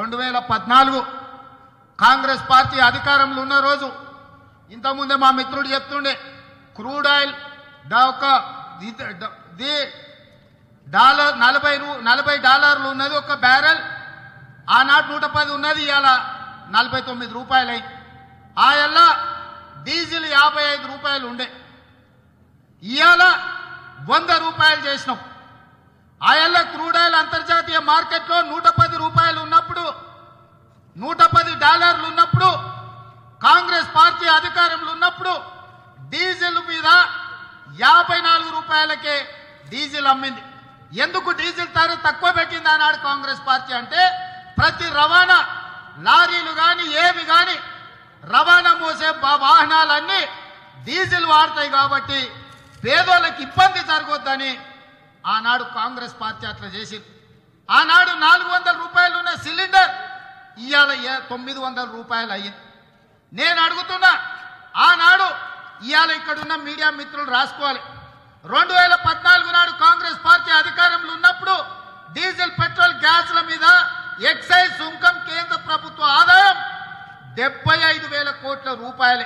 రెండు వేల పద్నాలుగు కాంగ్రెస్ పార్టీ అధికారంలో ఉన్న రోజు ఇంతకుముందే మా మిత్రుడు చెప్తుండే క్రూడ్ ఆయిల్ డా- ఒక ఇది- డ- ది డాలర్ నలభై రూ నలభై డాలర్లు ఉన్నది ఒక బ్యారెల్ ఆనాడు నూట పది ఉన్నది ఇవాళ నలభై తొమ్మిది రూపాయలు అయింది ఆయల్ల డీజిల్ యాభై ఐదు రూపాయలు ఉండే ఇవాళ వంద రూపాయలు చేసినాం ఆయల్ల క్రూడ్ ఆయిల్ అంతర్జాతీయ మార్కెట్లో నూట పది రూపాయలు ఉన్నప్పుడు నూట పది డాలర్లు ఉన్నప్పుడు కాంగ్రెస్ పార్టీ అధికారంలో ఉన్నప్పుడు డీజిల్ మీద యాభై నాలుగు రూపాయలకే డీజిల్ అమ్మింది ఎందుకు డీజిల్ ధర తక్కువ పెట్టింది అన్నాడు కాంగ్రెస్ పార్టీ అంటే ప్రతి రవాణా లారీలు కానీ ఏవి కానీ రవాణా మోసే బా- వాహనాలన్నీ డీజిల్ వాడతాయి కాబట్టి పేదోళ్ళకి ఇబ్బంది జరగొద్దని ఆనాడు కాంగ్రెస్ పార్టీ అట్లా చేసింది ఆనాడు నాలుగు వందల రూపాయలు ఉన్న సిలిండర్ ఇవాళ ఏ- తొమ్మిది వందల రూపాయలు అయ్యింది నేను అడుగుతున్నా ఆనాడు ఇవాళ ఇక్కడున్న మీడియా మిత్రులు రాసుకోవాలి రెండు వేల పద్నాలుగు నాడు కాంగ్రెస్ పార్టీ అధికారంలో ఉన్నప్పుడు డీజిల్ పెట్రోల్ గ్యాస్ల మీద ఎక్సైజ్ సుంకం కేంద్ర ప్రభుత్వ ఆదాయం డెబ్బై ఐదు వేల కోట్ల రూపాయలే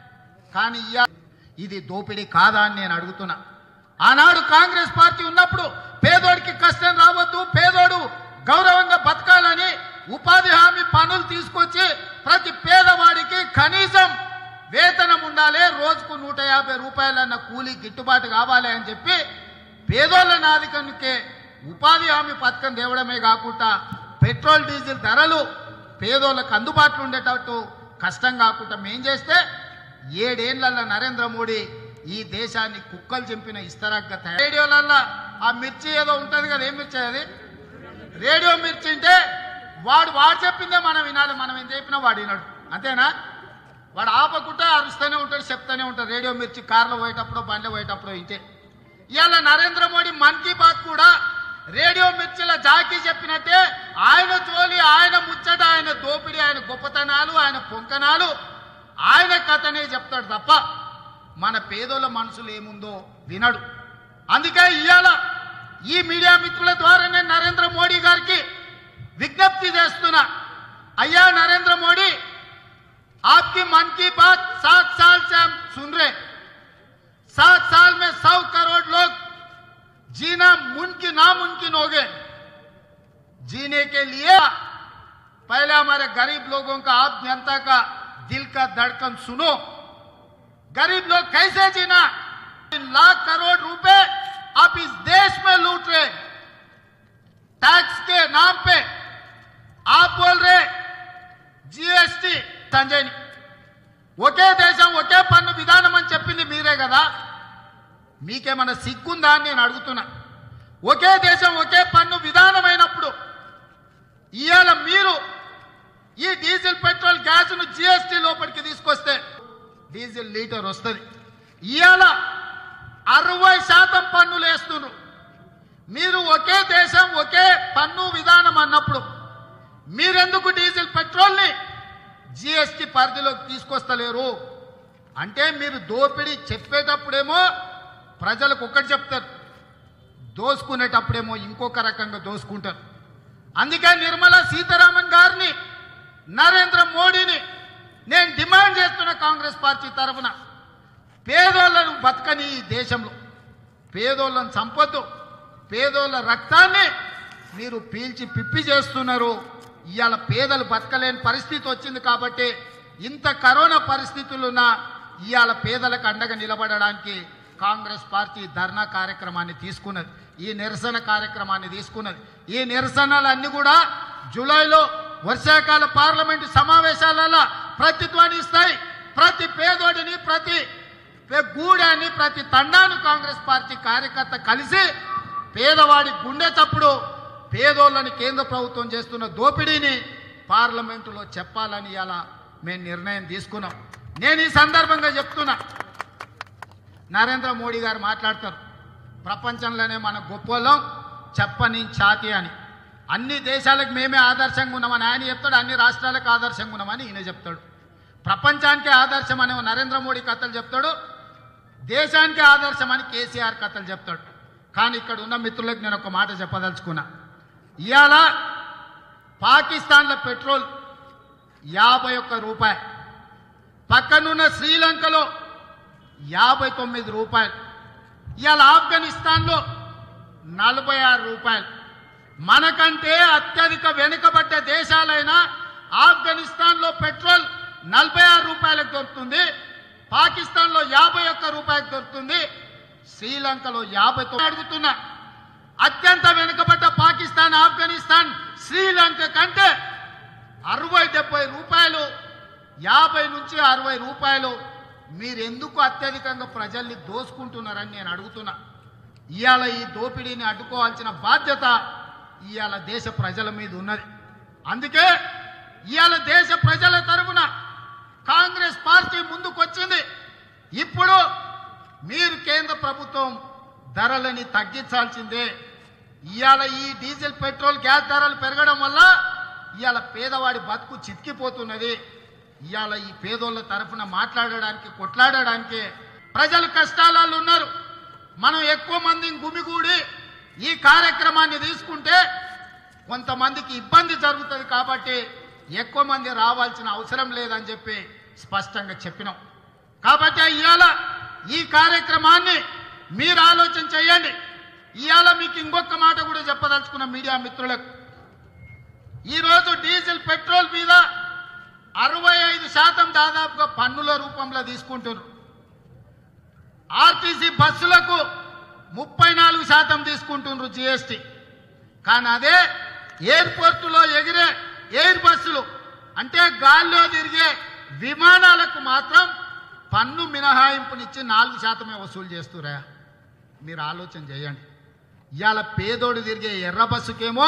కానీ ఇయ్య- ఇది దోపిడీ కాదా అని నేను అడుగుతున్నా ఆనాడు కాంగ్రెస్ పార్టీ ఉన్నప్పుడు పేదోడికి కష్టం రావద్దు పేదోడు గౌరవంగా బతకాలని ఉపాధి హామీ పనులు తీసుకొచ్చి ప్రతి పేదవాడికి కనీసం వేతనం ఉండాలి రోజుకు నూట యాభై రూపాయలన్న కూలీ గిట్టుబాటు కావాలి అని చెప్పి పేదోళ్ళ నాదికనికే ఉపాధి హామీ పథకం తేవడమే కాకుండా పెట్రోల్ డీజిల్ ధరలు పేదోళ్ళకు అందుబాటులో ఉండేటట్టు కష్టం కాకుండా మేం చేస్తే ఏడేళ్లలో నరేంద్ర మోడీ ఈ దేశాన్ని కుక్కలు చంపిన ఇస్తరాగ్గా తయారు రేడియోలల్లో ఆ మిర్చి ఏదో ఉంటుంది కదా ఏం మిర్చి అది రేడియో మిర్చి అంటే వాడు వాడు చెప్పిందే మనం వినాలి మనం ఏం చెప్పినా వాడు వినాడు అంతేనా వాడు ఆపకుండా అరుస్తూనే ఉంటాడు చెప్తూనే ఉంటాడు రేడియో మిర్చి కార్లో పోయేటప్పుడు బండ్లో పోయేటప్పుడు ఇంతే ఇవాళ నరేంద్ర మోడీ మన్ కీ బాత్ కూడా రేడియో మిర్చిల జాకీ చెప్పినట్టే ఆయన జోలి ఆయన ముచ్చట ఆయన దోపిడీ ఆయన గొప్పతనాలు ఆయన పొంకనాలు ఆయన కథనే చెప్తాడు తప్ప మన పేదోళ్ళ మనసులో ఏముందో వినడు అందుకే ఇవాళ ఈ మీడియా మిత్రుల ద్వారా నేను నరేంద్ర మోడీ గారికి విజ్ఞప్తి చేస్తున్నా అయ్యా నరేంద్ర మోడీ आपकी मन की बात सात साल से हम सुन रहे हैं। सात साल में सौ करोड़ लोग जीना मुमकिन नामुमकिन हो गए जीने के लिए पहले हमारे गरीब लोगों का आप जनता का दिल का धड़कन सुनो गरीब लोग कैसे जीना तीन लाख करोड़ रुपए आप इस देश में लूट रहे टैक्स के नाम पे आप बोल रहे జిఎస్టి సంజయ్ని ఒకే దేశం ఒకే పన్ను విధానం అని చెప్పింది మీరే కదా మీకేమైనా సిగ్గుందా అని నేను అడుగుతున్నా ఒకే దేశం ఒకే పన్ను విధానమైనప్పుడు ఇవాళ మీరు ఈ డీజిల్ పెట్రోల్ గ్యాస్ను జిఎస్టీ లోపలికి తీసుకొస్తే డీజిల్ లీటర్ వస్తుంది ఇవాళ అరవై శాతం పన్నులు వేస్తున్నారు మీరు ఒకే దేశం ఒకే పన్ను విధానం అన్నప్పుడు మీరెందుకు డీజిల్ పెట్రోల్ని జిఎస్టి పరిధిలోకి తీసుకొస్తలేరు అంటే మీరు దోపిడీ చెప్పేటప్పుడేమో ప్రజలకు ఒకటి చెప్తారు దోసుకునేటప్పుడేమో ఇంకొక రకంగా దోసుకుంటారు అందుకే నిర్మలా సీతారామన్ గారిని నరేంద్ర మోడీని నేను డిమాండ్ చేస్తున్న కాంగ్రెస్ పార్టీ తరఫున పేదోళ్ళను బతకని ఈ దేశంలో పేదోళ్ళను చంపొద్దు పేదోళ్ళ రక్తాన్ని మీరు పీల్చి పిప్పి చేస్తున్నారు ఇవాళ పేదలు బతకలేని పరిస్థితి వచ్చింది కాబట్టి ఇంత కరోనా పరిస్థితులున్నా ఇవాళ పేదలకు అండగా నిలబడడానికి కాంగ్రెస్ పార్టీ ధర్నా కార్యక్రమాన్ని తీసుకున్నది ఈ నిరసన కార్యక్రమాన్ని తీసుకున్నది ఈ నిరసనలన్నీ కూడా జూలైలో వర్షాకాల పార్లమెంటు సమావేశాలలో ప్రతిధ్వనిస్తాయి ప్రతి పేదోడిని ప్రతి పే- గూడాన్ని ప్రతి తండాను కాంగ్రెస్ పార్టీ కార్యకర్త కలిసి పేదవాడి గుండె చప్పుడు పేదోళ్ళని కేంద్ర ప్రభుత్వం చేస్తున్న దోపిడీని పార్లమెంటులో చెప్పాలని ఇలా మేము నిర్ణయం తీసుకున్నాం నేను ఈ సందర్భంగా చెప్తున్నా నరేంద్ర మోడీ గారు మాట్లాడతారు ప్రపంచంలోనే మన గొప్పలం చెప్పని ఛాతి అని అన్ని దేశాలకు మేమే ఆదర్శంగా ఉన్నామని ఆయన చెప్తాడు అన్ని రాష్ట్రాలకు ఆదర్శంగా ఉన్నామని ఈయన చెప్తాడు ప్రపంచానికే ఆదర్శం అని నరేంద్ర మోడీ కథలు చెప్తాడు దేశానికి ఆదర్శం అని కేసీఆర్ కథలు చెప్తాడు కానీ ఇక్కడ ఉన్న మిత్రులకు నేను ఒక మాట చెప్పదలుచుకున్నా ఇవాళ పాకిస్తాన్లో పెట్రోల్ యాభై ఒక్క రూపాయలు పక్కనున్న శ్రీలంకలో యాభై తొమ్మిది రూపాయలు ఇవాళ ఆఫ్ఘనిస్తాన్లో నలభై ఆరు రూపాయలు మనకంటే అత్యధిక వెనుకబడ్డ దేశాలైన ఆఫ్ఘనిస్తాన్లో పెట్రోల్ నలభై ఆరు రూపాయలకు దొరుకుతుంది పాకిస్తాన్లో యాభై ఒక్క రూపాయలకు దొరుకుతుంది శ్రీలంకలో యాభై తొమ్మిది అడుగుతున్నా అత్యంత వెనుకబడ్డ పాకిస్తాన్ ఆఫ్ఘనిస్తాన్ శ్రీలంక కంటే అరవై డెబ్బై రూపాయలు యాభై నుంచి అరవై రూపాయలు మీరు ఎందుకు అత్యధికంగా ప్రజల్ని దోసుకుంటున్నారని నేను అడుగుతున్నా ఇవాళ ఈ దోపిడీని అడ్డుకోవాల్సిన బాధ్యత ఇవాళ దేశ ప్రజల మీద ఉన్నది అందుకే ఇవాళ దేశ ప్రజల తరఫున కాంగ్రెస్ పార్టీ ముందుకొచ్చింది ఇప్పుడు మీరు కేంద్ర ప్రభుత్వం ధరలని తగ్గించాల్సిందే ఇవాళ ఈ డీజిల్ పెట్రోల్ గ్యాస్ ధరలు పెరగడం వల్ల ఇవాళ పేదవాడి బతుకు చితికిపోతున్నది ఇవాళ ఈ పేదోళ్ళ తరఫున మాట్లాడడానికి కొట్లాడడానికి ప్రజలు కష్టాలలో ఉన్నారు మనం ఎక్కువ మందిని గుమిగూడి ఈ కార్యక్రమాన్ని తీసుకుంటే కొంతమందికి ఇబ్బంది జరుగుతుంది కాబట్టి ఎక్కువ మంది రావాల్సిన అవసరం లేదని చెప్పి స్పష్టంగా చెప్పినాం కాబట్టి ఇవాళ ఈ కార్యక్రమాన్ని మీరు ఆలోచన చేయండి ఇవాళ మీకు ఇంకొక మాట కూడా చెప్పదలుచుకున్న మీడియా మిత్రులకు ఈరోజు డీజిల్ పెట్రోల్ మీద అరవై ఐదు శాతం దాదాపుగా పన్నుల రూపంలో తీసుకుంటున్నారు ఆర్టీసీ బస్సులకు ముప్పై నాలుగు శాతం తీసుకుంటున్నారు జిఎస్టీ కానీ అదే ఎయిర్పోర్టులో ఎగిరే ఎయిర్ బస్సులు అంటే గాల్లో తిరిగే విమానాలకు మాత్రం పన్ను మినహాయింపునిచ్చి నాలుగు శాతమే వసూలు చేస్తురా మీరు ఆలోచన చేయండి ఇవాళ పేదోడు తిరిగే ఎర్ర బస్సుకేమో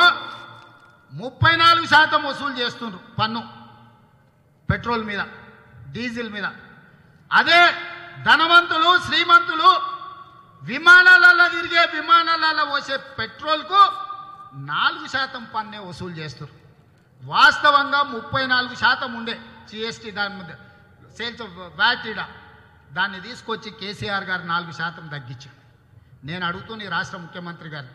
ముప్పై నాలుగు శాతం వసూలు చేస్తుండ్రు పన్ను పెట్రోల్ మీద డీజిల్ మీద అదే ధనవంతులు శ్రీమంతులు విమానాలలో తిరిగే విమానాలలో పోసే పెట్రోల్కు నాలుగు శాతం పన్నే వసూలు చేస్తారు వాస్తవంగా ముప్పై నాలుగు శాతం ఉండే జిఎస్టీ దాని మీద సేల్స్ వ్యాటీడా దాన్ని తీసుకొచ్చి కేసీఆర్ గారు నాలుగు శాతం తగ్గించారు నేను అడుగుతున్న ఈ రాష్ట్ర ముఖ్యమంత్రి గారు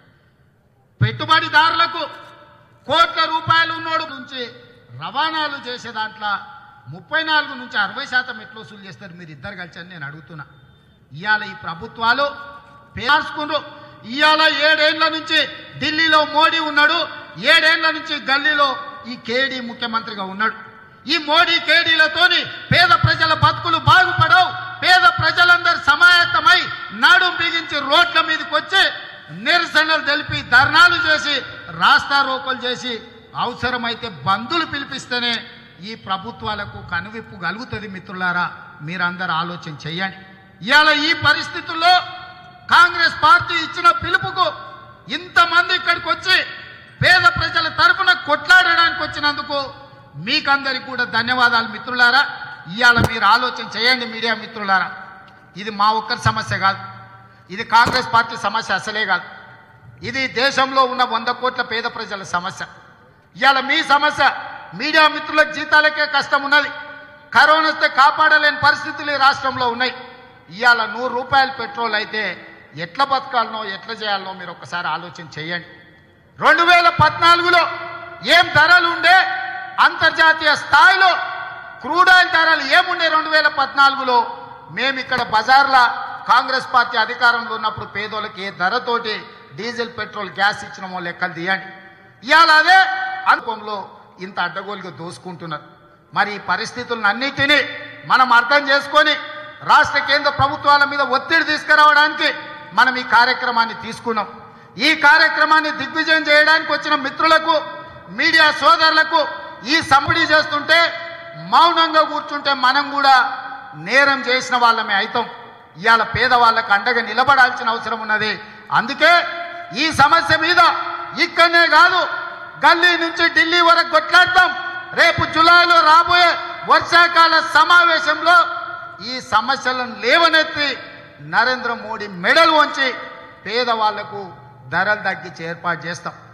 పెట్టుబడిదారులకు కోట్ల రూపాయలు ఉన్నోడు నుంచి రవాణాలు చేసే దాంట్లో ముప్పై నాలుగు నుంచి అరవై శాతం ఎట్లా వసూలు చేస్తారు మీరు ఇద్దరు కలిసి అని నేను అడుగుతున్నా ఇవాళ ఈ ప్రభుత్వాలు పేర్చుకుండ్రు ఇవాళ ఏడేళ్ల నుంచి ఢిల్లీలో మోడీ ఉన్నాడు ఏడేళ్ల నుంచి గల్లీలో ఈ కేడీ ముఖ్యమంత్రిగా ఉన్నాడు ఈ మోడీ కేడీలతోని పేద ప్రజల బతుకులు బాగుపడవు పేద ప్రజలందరూ సమాయత్తమై నాడు బిగించి రోడ్ల మీదకి వచ్చి నిరసనలు తెలిపి ధర్నాలు చేసి రాస్తారోకలు చేసి అవసరమైతే బంధులు పిలిపిస్తేనే ఈ ప్రభుత్వాలకు కనువిప్పు కలుగుతుంది మిత్రులారా మీరందరూ ఆలోచన చేయండి ఇవాళ ఈ పరిస్థితుల్లో కాంగ్రెస్ పార్టీ ఇచ్చిన పిలుపుకు ఇంతమంది ఇక్కడికి వచ్చి పేద ప్రజల తరపున కొట్లాడడానికి వచ్చినందుకు మీకందరికి కూడా ధన్యవాదాలు మిత్రులారా ఇవాళ మీరు ఆలోచన చేయండి మీడియా మిత్రులారా ఇది మా ఒక్కరి సమస్య కాదు ఇది కాంగ్రెస్ పార్టీ సమస్య అసలే కాదు ఇది దేశంలో ఉన్న వంద కోట్ల పేద ప్రజల సమస్య ఇవాళ మీ సమస్య మీడియా మిత్రులకు జీతాలకే కష్టం ఉన్నది కరోనా వస్తే కాపాడలేని పరిస్థితులు ఈ రాష్ట్రంలో ఉన్నాయి ఇవాళ నూరు రూపాయల పెట్రోల్ అయితే ఎట్లా బతకాలనో ఎట్లా చేయాలనో మీరు ఒకసారి ఆలోచన చేయండి రెండు వేల పద్నాలుగులో ఏం ధరలు ఉండే అంతర్జాతీయ స్థాయిలో క్రూడ్ ఆయిల్ ధరలు ఏముండే రెండు వేల పద్నాలుగులో మేము ఇక్కడ బజార్లా కాంగ్రెస్ పార్టీ అధికారంలో ఉన్నప్పుడు పేదోళ్ళకి ఏ ధరతోటి డీజిల్ పెట్రోల్ గ్యాస్ ఇచ్చినమో లెక్కలు తీయండి ఇవాళ అదే అనుపంలో ఇంత అడ్డగోలుగా దోసుకుంటున్నారు మరి ఈ పరిస్థితులను అన్నిటినీ మనం అర్థం చేసుకొని రాష్ట్ర కేంద్ర ప్రభుత్వాల మీద ఒత్తిడి తీసుకురావడానికి మనం ఈ కార్యక్రమాన్ని తీసుకున్నాం ఈ కార్యక్రమాన్ని దిగ్విజయం చేయడానికి వచ్చిన మిత్రులకు మీడియా సోదరులకు ఈ సంబడి చేస్తుంటే మౌనంగా కూర్చుంటే మనం కూడా నేరం చేసిన వాళ్ళమే అవుతాం ఇవాళ పేదవాళ్ళకు అండగా నిలబడాల్సిన అవసరం ఉన్నది అందుకే ఈ సమస్య మీద ఇక్కడనే కాదు గల్లీ నుంచి ఢిల్లీ వరకు కొట్లాడతాం రేపు జులైలో రాబోయే వర్షాకాల సమావేశంలో ఈ సమస్యలను లేవనెత్తి నరేంద్ర మోడీ మెడలు వంచి పేదవాళ్లకు ధరలు తగ్గించి ఏర్పాటు చేస్తాం